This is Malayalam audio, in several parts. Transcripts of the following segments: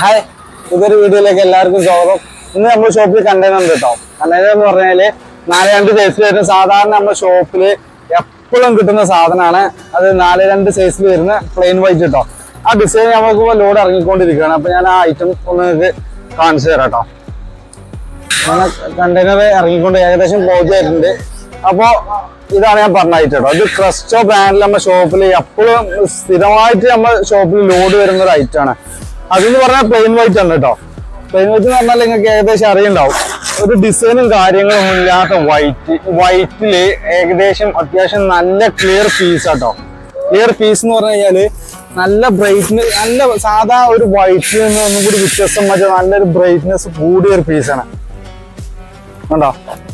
ഹായ് പുതിയൊരു വീഡിയോയിലേക്ക് എല്ലാവർക്കും സ്വാഗതം ഇന്ന് നമ്മൾ ഷോപ്പിൽ കണ്ടെയ്നർ ഉണ്ട് കേട്ടോ കണ്ടെയ്നർ എന്ന് പറഞ്ഞാല് നാല് രണ്ട് സൈസിൽ വരുന്ന സാധാരണ നമ്മുടെ ഷോപ്പിൽ എപ്പോഴും കിട്ടുന്ന സാധനമാണ് അത് നാല് രണ്ട് സൈസിൽ വരുന്ന പ്ലെയിൻ വൈറ്റ് കേട്ടോ ആ ഡിസൈൻ നമുക്ക് ലോഡ് ഇറങ്ങിക്കൊണ്ടിരിക്കുകയാണ് അപ്പൊ ഞാൻ ആ ഐറ്റം ഒന്ന് നിങ്ങൾക്ക് കാണിച്ചു തരാം കേട്ടോ അങ്ങനെ കണ്ടെയ്നർ ഇറങ്ങിക്കൊണ്ട് ഏകദേശം പോയിട്ടുണ്ട് അപ്പോ ഇതാണ് ഞാൻ പറഞ്ഞ ഐറ്റം കേട്ടോ ഇത് ക്രസ്റ്റോ ബ്രാൻഡിൽ നമ്മുടെ ഷോപ്പിൽ എപ്പോഴും സ്ഥിരമായിട്ട് നമ്മുടെ ഷോപ്പിൽ ലോഡ് വരുന്ന ഒരു ഐറ്റം ആണ് അതെന്ന് പറഞ്ഞാൽ പ്ലെയിൻ വൈറ്റ് ആണ് കേട്ടോ പ്ലെയിൻ വൈറ്റ് എന്ന് പറഞ്ഞാൽ നിങ്ങൾക്ക് ഏകദേശം അറിയുണ്ടാവും ഒരു ഡിസൈനും കാര്യങ്ങളും ഇല്ലാത്ത വൈറ്റ് വൈറ്റില് ഏകദേശം അത്യാവശ്യം നല്ല clear piece auto clear piece എന്ന് പറഞ്ഞു കഴിഞ്ഞാല് നല്ല ബ്രൈറ്റ്നെസ് നല്ല സാധാ ഒരു വൈറ്റിൽ നിന്ന് ഒന്നും കൂടി വ്യത്യസ്തം മറ്റേ നല്ലൊരു ബ്രൈറ്റ്നെസ് കൂടിയ ഒരു പീസാണ് കണ്ടോ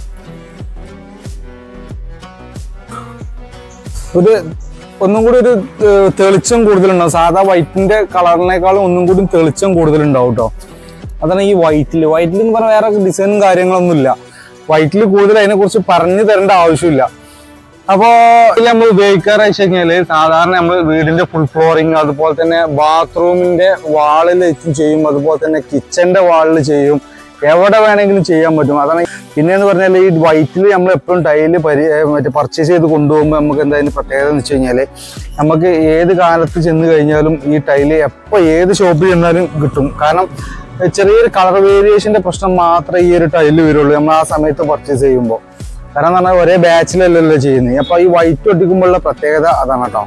ഒരു ഒന്നും കൂടി ഒരു ഏർ, തെളിച്ചം കൂടുതലുണ്ടാവും സാധാ വൈറ്റിന്റെ കളറിനേക്കാളും ഒന്നും കൂടി തെളിച്ചം കൂടുതലുണ്ടാവും കേട്ടോ അതാണ് ഈ വൈറ്റിൽ വൈറ്റിൽ എന്ന് പറഞ്ഞാൽ വേറെ ഡിസൈനും കാര്യങ്ങളൊന്നുമില്ല വൈറ്റിൽ കൂടുതൽ അതിനെ കുറിച്ച് പറഞ്ഞു തരേണ്ട ആവശ്യമില്ല അപ്പോ ഇത് നമ്മൾ ഉപയോഗിക്കാറ് വെച്ച് കഴിഞ്ഞാല് സാധാരണ നമ്മൾ വീടിന്റെ ഫുൾ ഫ്ലോറിങ് അതുപോലെ തന്നെ ബാത്റൂമിന്റെ വാളിൽ ചെയ്യും അതുപോലെ തന്നെ കിച്ചന്റെ വാളിൽ ചെയ്യും എവിടെ വേണമെങ്കിലും ചെയ്യാൻ പറ്റും അതാണ് പിന്നെ എന്ന് പറഞ്ഞാൽ ഈ വൈറ്റിൽ നമ്മൾ എപ്പോഴും ടൈല് പരി ഏർ മറ്റേ പർച്ചേസ് ചെയ്ത് കൊണ്ടുപോകുമ്പോൾ നമുക്ക് എന്തായാലും പ്രത്യേകത എന്ന് വെച്ച് കഴിഞ്ഞാൽ നമുക്ക് ഏത് കാലത്ത് ചെന്ന് കഴിഞ്ഞാലും ഈ ടൈല് എപ്പോൾ ഏത് ഷോപ്പിൽ ചെന്നാലും കിട്ടും കാരണം ചെറിയൊരു കളർ വേരിയേഷന്റെ പ്രശ്നം മാത്രമേ ഈ ഒരു ടൈല് വരുള്ളൂ നമ്മൾ ആ സമയത്ത് പർച്ചേസ് ചെയ്യുമ്പോൾ കാരണം എന്ന് പറഞ്ഞാൽ ഒരേ ബാച്ചിലല്ലല്ലോ ചെയ്യുന്നത് അപ്പൊ ഈ വൈറ്റ് ഒട്ടിക്കുമ്പോഴുള്ള പ്രത്യേകത അതാണ് കേട്ടോ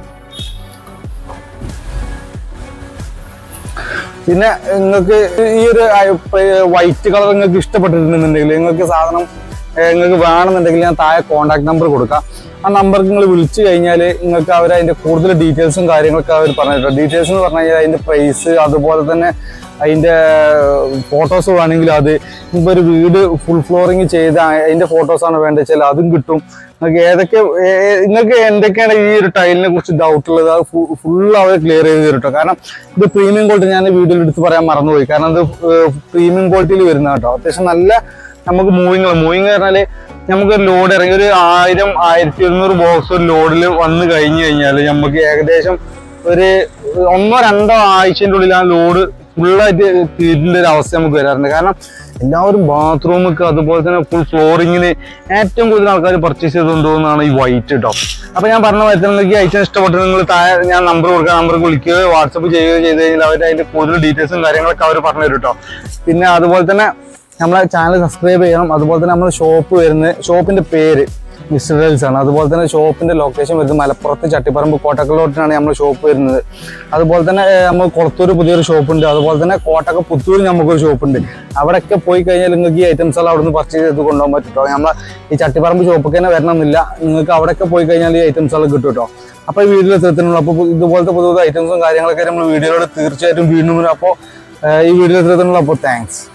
പിന്നെ നിങ്ങൾക്ക് ഈ ഒരു വൈറ്റ് കളർ നിങ്ങൾക്ക് ഇഷ്ടപ്പെട്ടിട്ടുണ്ടെന്നുണ്ടെങ്കിൽ നിങ്ങൾക്ക് സാധനം ഏർ നിങ്ങൾക്ക് വേണമെന്നുണ്ടെങ്കിൽ ഞാൻ താഴെ കോൺടാക്ട് നമ്പർ കൊടുക്കാം ആ നമ്പർക്ക് നിങ്ങൾ വിളിച്ചു കഴിഞ്ഞാൽ നിങ്ങൾക്ക് അവർ അതിന്റെ കൂടുതൽ ഡീറ്റെയിൽസും കാര്യങ്ങളൊക്കെ അവർ പറഞ്ഞിട്ടോ ഡീറ്റെയിൽസ് എന്ന് പറഞ്ഞു കഴിഞ്ഞാൽ അതിന്റെ പ്രൈസ് അതുപോലെ തന്നെ അതിന്റെ ഫോട്ടോസ് വേണമെങ്കിൽ അത് ഇപ്പൊ ഒരു വീട് ഫുൾ ഫ്ലോറിങ് ചെയ്ത് അതിന്റെ ഫോട്ടോസാണ് വേണ്ടത് വെച്ചാൽ അതും കിട്ടും നിങ്ങൾക്ക് ഏതൊക്കെ ഏ- ഏ- നിങ്ങൾക്ക് എന്തൊക്കെയാണ് ഈ ഒരു ടൈലിനെ കുറിച്ച് ഡൗട്ട് ഉള്ളത് അത് ഫുൾ അവർ ക്ലിയർ ചെയ്ത് തരും കേട്ടോ കാരണം ഇത് പ്രീമിയം ക്വാളിറ്റി ഞാൻ വീഡിയോയിൽ എടുത്ത് പറയാൻ മറന്നുപോയി കാരണം ഇത് പ്രീമിയം ക്വാളിറ്റിയിൽ വരുന്ന കേട്ടോ അത്യാവശ്യം നല്ല നമുക്ക് മൂവിങ് മൂവിങ് പറഞ്ഞാല് നമുക്ക് ലോഡ് ഇറങ്ങി ഒരു ആയിരം ആയിരത്തി ഒരുന്നൂറ് ബോക്സ് ഒരു ലോഡിൽ വന്ന് കഴിഞ്ഞു കഴിഞ്ഞാൽ നമുക്ക് ഏകദേശം ഒരു ഒന്നോ രണ്ടോ ആഴ്ചൻ്റെ ഉള്ളിൽ ആ ലോഡ് ഫുള്ളായിട്ട് തീരുന്ന ഒരു അവസ്ഥ നമുക്ക് വരാറുണ്ട് കാരണം എല്ലാവരും ബാത്റൂമൊക്കെ അതുപോലെ തന്നെ ഫുൾ ഫ്ലോറിങ്ങിന് ഏറ്റവും കൂടുതൽ ആൾക്കാർ പർച്ചേസ് ചെയ്തുകൊണ്ടുപോകുന്നതാണ് ഈ വൈറ്റ് കേട്ടോ അപ്പൊ ഞാൻ പറഞ്ഞ പോലെ തന്നെ ഈ ഐറ്റം ഇഷ്ടപ്പെട്ടു നിങ്ങൾ താഴെ ഞാൻ നമ്പർ കൊടുക്കുക നമ്പർക്ക് വിളിക്കുകയോ വാട്സപ്പ് ചെയ്യുകയോ ചെയ്ത് കഴിഞ്ഞാൽ അവർ അതിന്റെ കൂടുതൽ ഡീറ്റെയിൽസും കാര്യങ്ങളൊക്കെ അവർ പറഞ്ഞു തരും കേട്ടോ പിന്നെ അതുപോലെ തന്നെ നമ്മളെ ചാനൽ സബ്സ്ക്രൈബ് ചെയ്യണം അതുപോലെ തന്നെ നമ്മുടെ ഷോപ്പ് വരുന്നത് ഷോപ്പിന്റെ പേര് മിസ്റ്റർ ഡെൽസ് ആണ് അതുപോലെ തന്നെ ഷോപ്പിന്റെ ലൊക്കേഷൻ വരുന്നത് മലപ്പുറത്ത് ചട്ടിപ്പറമ്പ് കോട്ടക്കലോട്ടിനാണ് നമ്മുടെ ഷോപ്പ് വരുന്നത് അതുപോലെ തന്നെ ഏർ, നമ്മൾ കൊളത്തൂർ പുതിയൊരു ഷോപ്പ് ഉണ്ട് അതുപോലെ തന്നെ കോട്ടക്ക പുത്തൂർ നമുക്കൊരു ഷോപ്പ് ഉണ്ട് അവിടെയൊക്കെ പോയി കഴിഞ്ഞാൽ നിങ്ങൾക്ക് ഈ ഐറ്റംസ് എല്ലാം അവിടെ നിന്ന് പർച്ചേസ് ചെയ്ത് കൊണ്ടുപോകാൻ പറ്റും കേട്ടോ നമ്മളെ ഈ ചട്ടിപ്പറമ്പ് ഷോപ്പൊക്കെ തന്നെ വരണമെന്നില്ല നിങ്ങൾക്ക് അവിടെയൊക്കെ പോയി കഴിഞ്ഞാൽ ഈ ഐറ്റംസ് എല്ലാം കിട്ടും കേട്ടോ അപ്പോൾ ഈ വീഡിയോ എത്രത്തിനുള്ള അപ്പോൾ ഇതുപോലത്തെ പുതിയ പുതിയ ഐറ്റംസും കാര്യങ്ങളൊക്കെ നമ്മൾ വീഡിയോയിലൂടെ തീർച്ചയായിട്ടും വീണ്ടും വരും അപ്പോൾ ഈ വീഡിയോ എത്രത്തിനുള്ള അപ്പോൾ താങ്ക്സ്